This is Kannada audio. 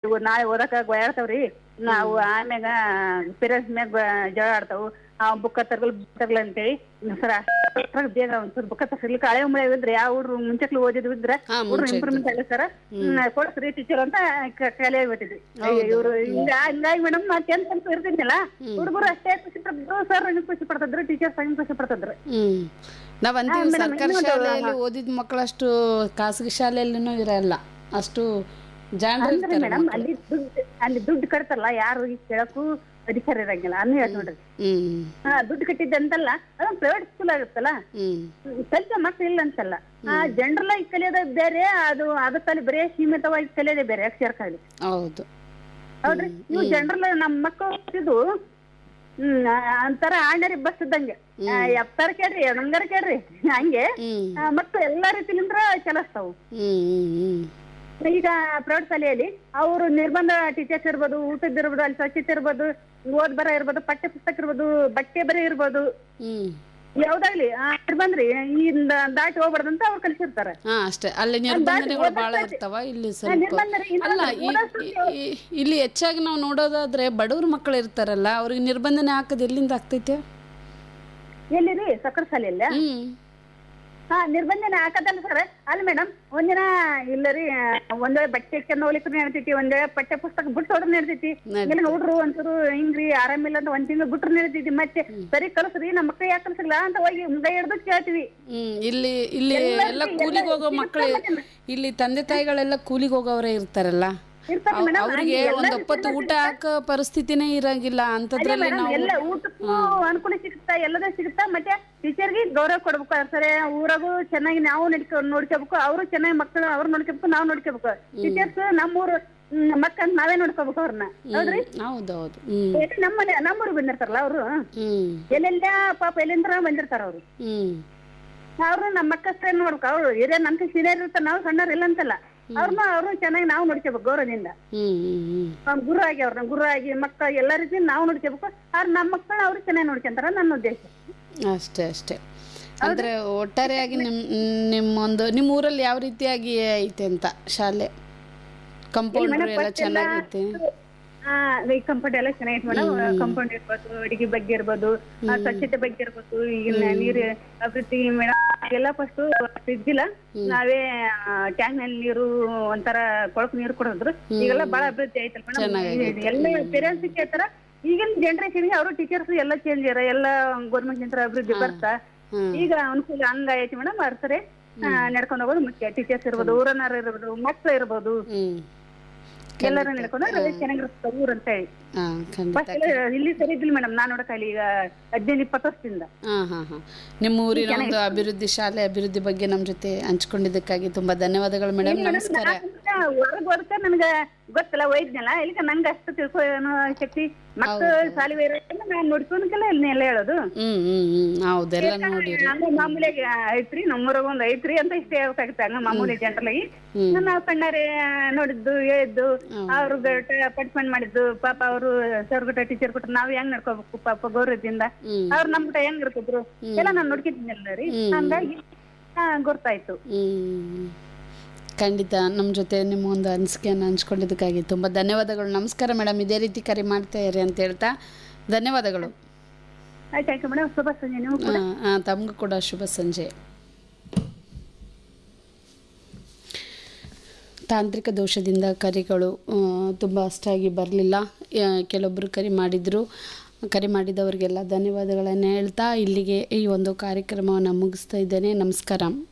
ಇವತ್ತು ನಾಳೆ ಓದಕ ಗೊಯಾಡ್ತಾವ್ರಿ ನಾವು ಆಮ್ಯಾಗ ಪೇರೆಂಟ್ಸ್ ಮ್ಯಾಗ ಜಗಳ ಆಡ್ತಾವು ಆ ಬುಕ್ಕ ತರ್ಗಲ್ ಬುಕ್ ತರ್ಗಲ್ ಅಂತೇಳಿ ಸರ್ ಅಷ್ಟ್ರಾಗ ಬೇಗ ಒಂದ್ಸಲ ಬುಕ್ಕ ತರ್ಸಲಿಕ್ಕೆ ಹಳೆ ಮಳೆ ಇದ್ರೆ ಯಾವ ಹುಡ್ರು ಮುಂಚೆಕ್ಲು ಓದಿದ್ರು ಇದ್ರೆ ಹಾ, ಹುಡ್ರು ಮುಂಚೆ ಇಂಪ್ರೂವ್ಮೆಂಟ್ ಆಗಿದೆ ಸರ್ ಕೊಡ್ಸ್ರಿ ಟೀಚರ್ ಅಂತ ಕ- ಖಾಲಿ ಆಗ್ಬಿಟ್ಟಿದ್ವಿ ಇವ್ರು ಹಿಂಗ ಹಿಂಗಾಗಿ ಮೇಡಮ್ ನಾ ಟೆಂತ್ ಅಂತ ಇರ್ತಿದ್ನಲ್ಲ ಹುಡುಗರು ಅಷ್ಟೇ ಖುಷಿ ಪಡ್ತಿದ್ರು ಸರ್ ಖುಷಿ ಪಡ್ತಿದ್ರು ಟೀಚರ್ಸ್ ಹಂಗೆ ಖುಷಿ ಪಡ್ತಿದ್ರು ಹ್ಮ್ ನಾವ್ ಅಂತೀವಿ madam, ಸರ್ಕಾರಿ ಇನ್ನೊಂದು- ಶಾಲೆಯಲ್ಲಿ ಓದಿದ ಮಕ್ಕಳಷ್ಟು ಖಾಸಗಿ ಶಾಲೆಯಲ್ಲಿನೂ ಇರಲ್ಲ ಅಷ್ಟು ಜಾಣರು ಅಂದ್ರೆ ಇರ್ತಾರೆ ಮೇಡಮ್ ಅಲ್ಲಿ ದುಡ್ಡು ಅಲ್ಲಿ ದುಡ್ಡು ಕಟ್ತಾರಲ್ಲ ಯಾರು ಹೋಗಿ ಕೇಳಕ್ಕೂ ಅಧಿಕಾರ ಇರಂಗಿಲ್ಲ ಅನ್ನ ಹೇಳ್ತ ನೋಡ್ರಿ ಹ್ಮ್ ಹಾ ದುಡ್ಡು ಕಟ್ಟಿದ್ದಂತಲ್ಲ ಅದೊಂದು ಪ್ರೈವೇಟ್ ಸ್ಕೂಲ್ ಆಗುತ್ತಲ್ಲ ಹ್ಮ್ ಕಲಿತ ಮಕ್ಳು ಇಲ್ಲ ಅಂತಲ್ಲ ಆ ಜನರಲ್ ಆಗಿ ಕಲಿಯೋದು ಬೇರೆ ಅದು ಅದಕ್ಕಲ್ಲಿ ಬರೀ ಸೀಮಿತವಾಗಿ ಕಲಿಯೋದೇ ಬೇರೆ ಅಕ್ಷರ ಕಲಿ ಹೌದು ಹೌದ್ರಿ ಇವು ಜನರಲ್ ನಮ್ಮ ಮಕ್ಕಳು ಓದಿದ್ದು ಹ್ಮ್ ಅಂತಾರ ಆರ್ಡಿನರಿ ಬಸ್ ಇದ್ದಂಗೆ ಎಪ್ತಾರ ಕೇಳ್ರಿ ನಂಗಾರ ಕೇಳ್ರಿ ಹಂಗೆ ಹ್ಮ್ ಆ, ಮಕ್ಳು ಎಲ್ಲಾ ರೀತಿಲಿಂದ್ರ ಚಲಿಸ್ತಾವು ಹ್ಮ್ ಹ್ಮ್ ಹ್ಮ್ ಈಗ ಪ್ರೈವೇಟ್ ಶಾಲೆಯಲ್ಲಿ ಅವರು ನಿರ್ಬಂಧ ಟೀಚರ್ಸ್ ಇರ್ಬೋದು ಊಟದ ಇರ್ಬೋದು ಅಲ್ಲಿ ಸ್ವಚ್ಛತೆ ಇರ್ಬೋದು ಓದ್ ಬರ ಇರ್ಬೋದು ಪಠ್ಯ ಪುಸ್ತಕ ಇರ್ಬೋದು ಬಟ್ಟೆ ಬರೆ ಇರ್ಬೋದು ಹ್ಮ್ ಯಾವ್ದಾಗ್ಲಿ ಆ, ನಿರ್ಬಂಧ್ರಿ ಈ ದಾಟಿ ಹೋಗ್ಬಾರ್ದು ಅಂತ ಅವ್ರು ಕಲಿಸಿರ್ತಾರೆ ಹಾ ಅಷ್ಟೇ ಅಲ್ಲಿ ನಿರ್ಬಂಧನೆಗಳು ಬಹಳ ಇರ್ತಾವ ಇಲ್ಲಿ ಸ್ವಲ್ಪ ನಿರ್ಬಂಧ ರೀ, ಅಲ್ಲ ಈ- ಈ- ಇಲ್ಲಿ ಹೆಚ್ಚಾಗಿ ನಾವು ನೋಡೋದಾದ್ರೆ ಬಡವ್ರ ಮಕ್ಕಳು ಇರ್ತಾರಲ್ಲ ಅವ್ರಿಗೆ ನಿರ್ಬಂಧನೆ ಹಾಕೋದು ಎಲ್ಲಿಂದ ಆಗ್ತೈತೆ ಎಲ್ಲಿ ರೀ ಸಕ್ಕರೆ ಶಾಲೆಯಲ್ಲ ಹ್ಮ್ ಹಾ ನಿರ್ಬಂಧನೆ ಹಾಕದಲ್ಲ ಸರ್ ಅಲ್ಲಿ ಮೇಡಮ್ ಒಂದಿನ ಇಲ್ಲ ರೀ ಒಂದ್ ವೇಳೆ ಬಟ್ಟೆ ಇಟ್ಕೊಂಡು ಹೋಗ್ಲಿಕ್ಕೂ ನಡ್ತೈತಿ ಒಂದ್ ವೇಳೆ ಪಠ್ಯ ಪುಸ್ತಕ ಬಿಟ್ಟು ಹೋದ್ರೆ ನಡ್ತೈತಿ ನಡ್ತೈತಿ. ಇಲ್ಲ ಹುಡ್ರು ಒಂಚೂರು ಹಿಂಗ್ರಿ ಆರಾಮಿಲ್ಲ ಅಂತ ಒಂದ್ ತಿಂಗಳು ಬಿಟ್ರು ನಡ್ತೈತಿ ಮತ್ತೆ ಸರಿ ಕಳ್ಸ್ರಿ ನಮ್ಮ ಮಕ್ಳು ಯಾಕೆ ಕಳ್ಸಿಲ್ಲ ಅಂತ ಹೋಗಿ ಮುಂದೆ ಹಿಡ್ದು ಕೇಳ್ತೀವಿ ಹ್ಮ್ ಇಲ್ಲಿ ಇಲ್ಲಿ ಎಲ್ಲ ಕೂಲಿಗೆ ಹೋಗೋ ಮಕ್ಕಳು ಇಲ್ಲಿ ತಂದೆ ತಾಯಿಗಳೆಲ್ಲ ಕೂಲಿಗೆ ಹೋಗೋರೇ ಇರ್ತಾರಲ್ಲ ಇರ್ತಾರೆ ಅವ್- ಮೇಡಮ್ ಅವ್ರಿಗೆ ಒಂದ್ ಒಪ್ಪತ್ತು ಊಟ ಹಾಕೋ ಪರಿಸ್ಥಿತಿನೇ ಇರಂಗಿಲ್ಲ ಅಂತದ್ರಲ್ಲಿ ಮೇಡಮ್ ನಾವು ಎಲ್ಲ ಊಟಕ್ಕೂ ಅನುಕೂಲ ಸಿಗುತ್ತಾ ಎಲ್ಲದೂ ಸಿಗುತ್ತಾ ಮತ್ತೆ ಟೀಚರ್ಗೆ ಗೌರವ ಕೊಡ್ಬೇಕು ಸರಿ ಊರಾಗೂ ಚೆನ್ನಾಗಿ ನಾವು ನಡ್ಕೊ ನೋಡ್ಕೋಬೇಕು ಅವರು ಚೆನ್ನಾಗಿ ಮಕ್ಕಳು ಅವ್ರು ನೋಡ್ಕೋಬೇಕು ನಾವು ನೋಡ್ಕೋಬೇಕು ಟೀಚರ್ಸ್ ನಮ್ಮೂರು ಮಕ್ಕಳನ್ನ ನಾವೇ ನೋಡ್ಕೋಬೇಕು ಅವ್ರನ್ನ ಹೌದ್ರಿ ಹೌದೌದು ಹ್ಮ್ ಎಲ್ಲಿ ನಮ್ಮನೆ ನಮ್ಮೂರಿಗೆ ಬಂದಿರ್ತಾರಲ್ಲ ಅವರು ಹ್ಮ್ ಎಲ್ಲೆಲ್ಲ ಪಾಪ ಎಲ್ಲಿಂದ ಬಂದಿರ್ತಾರ ಅವರು ಹ್ಮ್ ಅವ್ರು ನಮ್ಮ ಮಕ್ಕಳ ನೋಡ್ಬೇಕು ಅವ್ರು ಹಿರಿಯ ನಮ್ಗೆ ಸೀನಿಯರ್ ಇರ್ತಾರ ನಾವು ಸಣ್ಣವ್ರು ಇಲ್ಲ ಅಂತಲ್ಲ ಅವ್ರನ್ನ ಅವ್ರು ಚೆನ್ನಾಗಿ ನಾವು ನೋಡ್ಕೋಬೇಕು ಗೌರವದಿಂದ ಹ್ಮ್ ಹ್ಮ್ ಹ್ಮ್ ಅವ್ನ್ ಗುರು ಆಗಿ ಅವ್ರನ್ನ ಗುರು ಆಗಿ ಮಕ್ಕಳ ಎಲ್ಲ ರೀತಿ ನಾವು ನೋಡ್ಕೋಬೇಕು ಆದ್ರೆ ನಮ್ಮ ಮಕ್ಕಳು ಅವ್ರು ಚೆನ್ನಾಗಿ ನೋಡ್ಕೊಂತಾರ ನನ್ನ ಉದ್ದೇಶ ಅಷ್ಟೇ ಅಷ್ಟೇ ಅಂದ್ರೆ ಒಟ್ಟಾರೆಯಾಗಿ ನಿಮ್ ನಿಮ್ಮೊಂದು ನಿಮ್ಮ ಊರಲ್ಲಿ ಯಾವ ರೀತಿಯಾಗಿ ಐತೆ ಅಂತ ಶಾಲೆ ಕಂಪೌಂಡ್ರು ಎಲ್ಲ ಚೆನ್ನಾಗೈತೆ ಆ ಈ ಕಂಪೌಂಡ್ ಎಲ್ಲ ಚೆನ್ನಾಗೈತೆ ಮೇಡಮ್ ಕಂಪೌಂಡ್ ಇರ್ಬೋದು ಅಡಿಗೆ ಬಗ್ಗೆ ಇರ್ಬೋದು ಆ, ಸ್ವಚ್ಛತೆ ಬಗ್ಗೆ ಇರ್ಬೋದು ಈಗಿನ ನೀರು ಅಭಿವೃದ್ಧಿ ಮೇಡಮ್ ಎಲ್ಲ ಫಸ್ಟ್ ಇದ್ದಿಲ್ಲ ನಾವೇ ಟ್ಯಾಂಕ್ ನಲ್ಲಿ ನೀರು ಒಂಥರ ಕೊಳಕು ನೀರು ಕೊಡೋದ್ರು ಈಗೆಲ್ಲ ಬಹಳ ಅಭಿವೃದ್ಧಿ ಆಯ್ತಲ್ಲ ಮೇಡಮ್ ಎಲ್ಲ ಪೇರೆಂಟ್ಸ್ ಕೇಳ್ತಾರ ಈಗಿನ ಜನರೇಷನ್ಗೆ ಅವರು ಟೀಚರ್ಸ್ ಎಲ್ಲ ಚೇಂಜ್ ಇರ ಎಲ್ಲ ಗೌರ್ಮೆಂಟ್ ನಿಂತರ ಅಭಿವೃದ್ಧಿ ಬರ್ತಾ ಹ್ಮ್. ಈಗ ಅನುಕೂಲ ಹಂಗಾಯ್ತು ಮೇಡಮ್ ಅರ್ಸರೆ ನಡ್ಕೊಂಡು ಹೋಗೋದು ಮುಖ್ಯ ಟೀಚರ್ಸ್ ಇರ್ಬೋದು ಊರನ್ನಾರು ಇರ್ಬೋದು ಮಕ್ಳು ಇರ್ಬೋದು ಹ್ಮ್ ಎಲ್ಲರೂ ನಡ್ಕೊಂಡು ಅದೇ ಚೆನ್ನಾಗಿರುತ್ತೆ ಊರ್ ಅಂತ ಹೇಳಿ ಹಾ ಖಂಡಿತ ಫಸ್ಟ್ ಎಲ್ಲ ಇಲ್ಲಿ ಸರಿ ಇದ್ದಿಲ್ಲ ಮೇಡಮ್ ನಾನ್ ನೋಡಕ್ ಈಗ ಹದಿನೈದು ಇಪ್ಪತ್ತು ವರ್ಷದಿಂದ ಹಾ ಹಾ ಹಾ ನಿಮ್ಮ ಊರಿನ ಒಂದು ಅಭಿವೃದ್ಧಿ ಶಾಲೆ ಅಭಿವೃದ್ಧಿ ಬಗ್ಗೆ ನಮ್ಮ ಜೊತೆ ಹಂಚ್ಕೊಂಡಿದ್ದಕ್ಕಾಗಿ ತುಂಬಾ ಧನ್ಯವಾದಗಳು ಮೇಡಮ್ ನಮಸ್ಕಾರ ಹೊರಗ್ ಹೋದಕ್ಕ ನನ್ಗ ಗೊತ್ತಲ್ಲ ಒಯ್ದ್ನಲ್ಲ ಇಲ್ಲಿಗ ನಂಗ ಅಷ್ಟು ತಿಳ್ಕೊ ಏನೋ ಶಕ್ತಿ ಮಕ್ಳು ಸಾಲಿ ಇರೋದ್ರಿಂದ ನಾನ್ ನೋಡ್ಕೊಂಡ್ಕೆಲ್ಲ ಇಲ್ಲಿ ಎಲ್ಲ ಹೇಳೋದು ಹ್ಮ್ ಹ್ಮ್ ಹ್ಮ್ ಹೌದೆಲ್ಲ ನೋಡಿರಿ ಹಂಗ ಮಾಮೂಲಿಯಾಗಿ ಐತ್ರಿ ನಮ್ಮೂರಾಗ ಒಂದ್ ಐತ್ರಿ ಅಂತ ಇಷ್ಟೇ ಹೇಳ್ಬೇಕಾಗುತ್ತೆ ಹಂಗ ಮಾಮೂಲಿ ಜನರಲ್ ಆಗಿ ನಾವು ಕಣ್ಣಾರೆ ನೋಡಿದ್ದು ಹೇಳಿದ್ದು ಅವ್ರು ಪಟ್ಮೆಂಟ್ ಮಾಡಿದ್ದು ಪಾಪ ಅವರು ಸರ್ ಗುಟ ಟೀಚರ್ ಕೊಟ್ಟು ನಾವ್ ಹೆಂಗ್ ನಡ್ಕೋಬೇಕು ಪಾಪ ಗೌರವದಿಂದ ಹ್ಮ್ ಅವ್ರು ನಮ್ ಗುಟ ಹೆಂಗ್ ಇರ್ತಿದ್ರು ಎಲ್ಲ ನಾನ್ ನೋಡ್ಕಿದ್ದೀನಲ್ಲ ರೀ ಹಂಗಾಗಿ ಹಾ ಗೊತ್ತಾಯ್ತು ಹ್ಮ್ ಖಂಡಿತ ನಮ್ಮ ಜೊತೆ ನಿಮ್ಮ ಒಂದು ಅನಿಸಿಕೆಯನ್ನು ಹಂಚ್ಕೊಂಡಿದ್ದಕ್ಕಾಗಿ ತುಂಬ ಧನ್ಯವಾದಗಳು ನಮಸ್ಕಾರ ಮೇಡಮ್ ಇದೇ ರೀತಿ ಕರೆ ಮಾಡ್ತಾ ಇರಿ ಅಂತ ಹೇಳ್ತಾ ಧನ್ಯವಾದಗಳು ಆಯ್ತು ಆಯ್ತು ಮೇಡಮ್ ಶುಭ ಸಂಜೆ ನೀವು ಆ, ಆ, ತಮಗೂ ಕೂಡ ಶುಭ ಸಂಜೆ ತಾಂತ್ರಿಕ ದೋಷದಿಂದ ಕರೆಗಳು ತುಂಬ ಅಷ್ಟಾಗಿ ಬರಲಿಲ್ಲ ಕೆಲವೊಬ್ಬರು ಕರೆ ಮಾಡಿದರು ಕರೆ ಮಾಡಿದವರಿಗೆಲ್ಲ ಧನ್ಯವಾದಗಳನ್ನು ಹೇಳ್ತಾ ಇಲ್ಲಿಗೆ ಈ ಒಂದು ಕಾರ್ಯಕ್ರಮವನ್ನು ಮುಗಿಸ್ತಾ ಇದ್ದೇನೆ ನಮಸ್ಕಾರ